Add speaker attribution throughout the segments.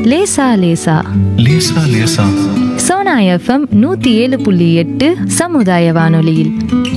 Speaker 1: லேசா லேசா
Speaker 2: லேசா லேசா
Speaker 1: சோனா எஃப்எம் நூத்தி ஏழு புள்ளி எட்டு சமுதாய வானொலியில்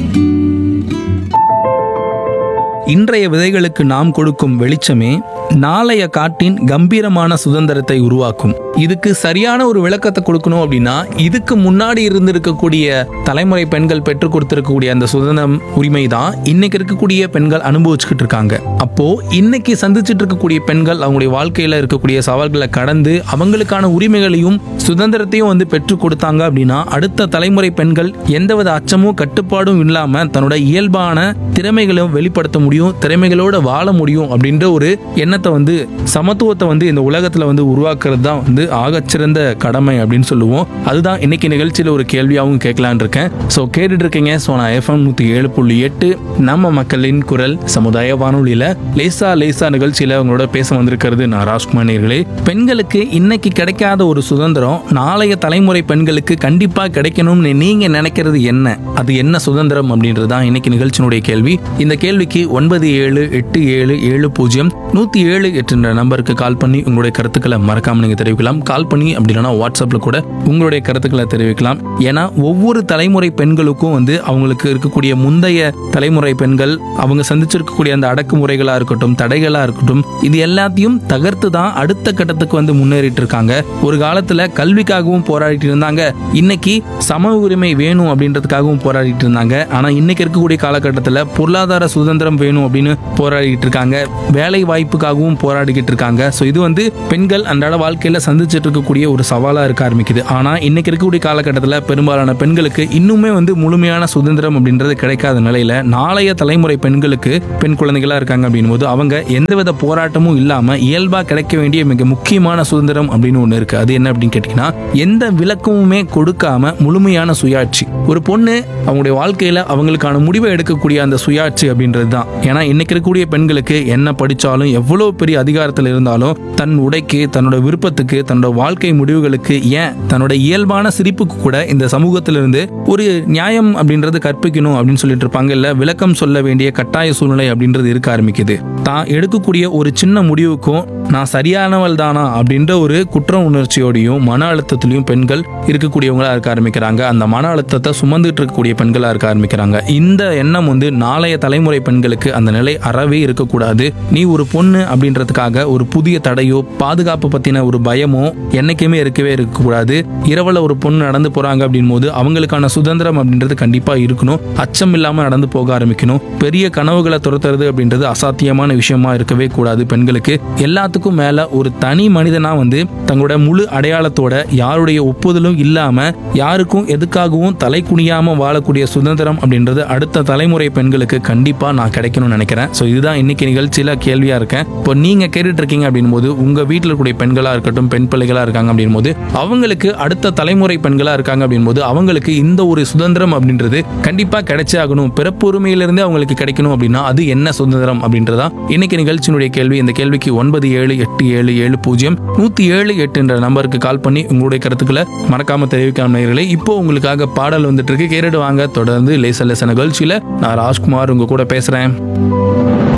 Speaker 3: இன்றைய விதைகளுக்கு நாம் கொடுக்கும் வெளிச்சமே நாளைய காட்டின் கம்பீரமான சுதந்திரத்தை உருவாக்கும் இதுக்கு சரியான ஒரு விளக்கத்தை கொடுக்கணும் அப்படின்னா இதுக்கு முன்னாடி இருந்திருக்கக்கூடிய தலைமுறை பெண்கள் பெற்றுக் கொடுத்திருக்கக்கூடிய அந்த சுதந்திரம் உரிமை தான் இன்னைக்கு இருக்கக்கூடிய பெண்கள் அனுபவிச்சுக்கிட்டு இருக்காங்க அப்போ இன்னைக்கு சந்திச்சுட்டு இருக்கக்கூடிய பெண்கள் அவங்களுடைய வாழ்க்கையில இருக்கக்கூடிய சவால்களை கடந்து அவங்களுக்கான உரிமைகளையும் சுதந்திரத்தையும் வந்து பெற்றுக் கொடுத்தாங்க அப்படின்னா அடுத்த தலைமுறை பெண்கள் எந்தவித அச்சமும் கட்டுப்பாடும் இல்லாம தன்னோட இயல்பான திறமைகளையும் வெளிப்படுத்த முடியும் திறமைகளோட வாழ முடியும் அப்படின்ற ஒரு எண்ணத்தை வந்து சமத்துவத்தை வந்து இந்த உலகத்துல வந்து உருவாக்குறது தான் வந்து ஆகச்சிறந்த கடமை அப்படின்னு சொல்லுவோம் அதுதான் இன்னைக்கு நிகழ்ச்சியில ஒரு கேள்வியாகவும் கேட்கலான்னு இருக்கேன் ஸோ கேட்டுட்டு இருக்கீங்க ஸோ நான் எஃப்எம் நூத்தி ஏழு புள்ளி எட்டு நம்ம மக்களின் குரல் சமுதாய வானொலியில லேசா லேசா நிகழ்ச்சியில உங்களோட பேச வந்திருக்கிறது நான் ராஜ்குமார் நேர்களே பெண்களுக்கு இன்னைக்கு கிடைக்காத ஒரு சுதந்திரம் நாளைய தலைமுறை பெண்களுக்கு கண்டிப்பா கிடைக்கணும்னு நீங்க நினைக்கிறது என்ன அது என்ன சுதந்திரம் அப்படின்றது தான் இன்னைக்கு நிகழ்ச்சியினுடைய கேள்வி இந்த கேள்விக்கு ஒன்பது ஏழு எட்டு ஏழு ஏழு பூஜ்ஜியம் நூத்தி ஏழு எட்டுன்ற நம்பருக்கு கால் பண்ணி உங்களுடைய கருத்துக்களை மறக்காம நீங்க தெரிவிக்கலாம் கால் பண்ணி அப்படி இல்லைன்னா வாட்ஸ்அப்ல கூட உங்களுடைய கருத்துக்களை தெரிவிக்கலாம் ஏன்னா ஒவ்வொரு தலைமுறை பெண்களுக்கும் வந்து அவங்களுக்கு இருக்கக்கூடிய முந்தைய தலைமுறை பெண்கள் அவங்க சந்திச்சிருக்கக்கூடிய அந்த அடக்குமுறைகளா இருக்கட்டும் தடைகளா இருக்கட்டும் இது எல்லாத்தையும் தகர்த்து தான் அடுத்த கட்டத்துக்கு வந்து முன்னேறிட்டு இருக்காங்க ஒரு காலத்துல கல்விக்காகவும் போராடிட்டு இருந்தாங்க இன்னைக்கு சம உரிமை வேணும் அப்படின்றதுக்காகவும் போராடிட்டு இருந்தாங்க ஆனா இன்னைக்கு இருக்கக்கூடிய காலகட்டத்தில் பொருளாதார சுதந்திரம் வேணும் அப்படின்னு போராடிட்டு இருக்காங்க வேலை வாய்ப்புக்காகவும் போராடிக்கிட்டு இருக்காங்க ஸோ இது வந்து பெண்கள் அன்றாட வாழ்க்கையில சந்திச்சுட்டு இருக்கக்கூடிய ஒரு சவாலா இருக்க ஆரம்பிக்குது ஆனா இன்னைக்கு இருக்கக்கூடிய காலகட்டத்தில் பெரும்பாலான பெண்களுக்கு இன்னுமே வந்து முழுமையான சுதந்திரம் அப்படின்றது கிடைக்காத நிலையில நாளைய தலைமுறை பெண்களுக்கு பெண் குழந்தைகளா இருக்காங்க அப்படின்னும் போது அவங்க எந்தவித போராட்டமும் இல்லாம இயல்பா கிடைக்க வேண்டிய மிக முக்கியமான சுதந்திரம் அப்படின்னு ஒண்ணு இருக்கு அது என்ன அப்படின்னு கேட்டீங்கன்னா எந்த விளக்கமுமே கொடுக்காம முழுமையான சுயாட்சி ஒரு பொண்ணு அவங்களுடைய வாழ்க்கையில அவங்களுக்கான முடிவை எடுக்கக்கூடிய அந்த சுயாட்சி அப்படின்றது தான் ஏன்னா இன்னைக்கு இருக்கக்கூடிய பெண்களுக்கு என்ன படிச்சாலும் எவ்வளவு பெரிய அதிகாரத்தில் இருந்தாலும் தன் உடைக்கு தன்னோட விருப்பத்துக்கு தன்னோட வாழ்க்கை முடிவுகளுக்கு ஏன் தன்னோட இயல்பான சிரிப்புக்கு கூட இந்த சமூகத்திலிருந்து ஒரு நியாயம் அப்படின்றது கற்பிக்கணும் அப்படின்னு சொல்லிட்டு இருப்பாங்க இல்ல விளக்கம் சொல்ல வேண்டிய கட்டாய சூழ்நிலை அப்படின்றது இருக்க ஆரம்பிக்குது தான் எடுக்கக்கூடிய ஒரு சின்ன முடிவுக்கும் நான் சரியானவள் தானா அப்படின்ற ஒரு குற்ற உணர்ச்சியோடையும் மன அழுத்தத்திலையும் பெண்கள் இருக்கக்கூடியவங்களா இருக்க ஆரம்பிக்கிறாங்க அந்த மன அழுத்தத்தை சுமந்துட்டு இருக்கக்கூடிய பெண்களா இருக்க ஆரம்பிக்கிறாங்க இந்த எண்ணம் வந்து நாளைய தலைமுறை பெண்களுக்கு அந்த நிலை அறவே இருக்கக்கூடாது நீ ஒரு பொண்ணு அப்படின்றதுக்காக ஒரு புதிய தடையோ பாதுகாப்பு பத்தின ஒரு பயமோ என்னைக்குமே இருக்கவே இருக்கக்கூடாது இரவுல ஒரு பொண்ணு நடந்து போறாங்க அப்படின் போது அவங்களுக்கான சுதந்திரம் அப்படின்றது கண்டிப்பா இருக்கணும் அச்சம் இல்லாம நடந்து போக ஆரம்பிக்கணும் பெரிய கனவுகளை துரத்துறது அப்படின்றது அசாத்தியமான விஷயமா இருக்கவே கூடாது பெண்களுக்கு எல்லாத்துக்கும் மேல ஒரு தனி மனிதனா வந்து தங்களோட முழு அடையாளத்தோட யாருடைய ஒப்புதலும் இல்லாம யாருக்கும் எதுக்காகவும் தலை குனியாம வாழக்கூடிய சுதந்திரம் அப்படின்றது அடுத்த தலைமுறை பெண்களுக்கு கண்டிப்பா நான் கிடைக்கணும்னு நினைக்கிறேன் ஸோ இதுதான் இன்னைக்கு நிகழ்ச்சியில கேள்வியா இருக்கேன் இப்போ நீங்க கேட்டுட்டு இருக்கீங்க அப்படின் போது உங்க வீட்டில் இருக்கக்கூடிய பெண்களா இருக்கட்டும் பெண் பிள்ளைகளா இருக்காங்க அப்படின் போது அவங்களுக்கு அடுத்த தலைமுறை பெண்களா இருக்காங்க அப்படின் போது அவங்களுக்கு இந்த ஒரு சுதந்திரம் அப்படின்றது கண்டிப்பா கிடைச்சே ஆகணும் பிறப்பு உரிமையிலிருந்தே அவங்களுக்கு கிடைக்கணும் அப்படின்னா அது என்ன சுதந்திரம் அப்படின்றதா இன்னைக்கு நிகழ்ச்சியினுடைய கேள்வி இந்த கேள்விக்கு ஒன்பது ஏழு எட்டு ஏழு ஏழு பூஜ்ஜியம் நூத்தி ஏழு எட்டு என்ற நம்பருக்கு கால் பண்ணி உங்களுடைய கருத்துக்களை மறக்காம தெரிவிக்காம நேயர்களே இப்போ உங்களுக்காக பாடல் வந்துட்டு இருக்கு கேட்டுட்டு வாங்க தொடர்ந்து லேச லேச நிகழ்ச்சியில நான் ராஜ்குமார் உங்க கூட பேசுறேன்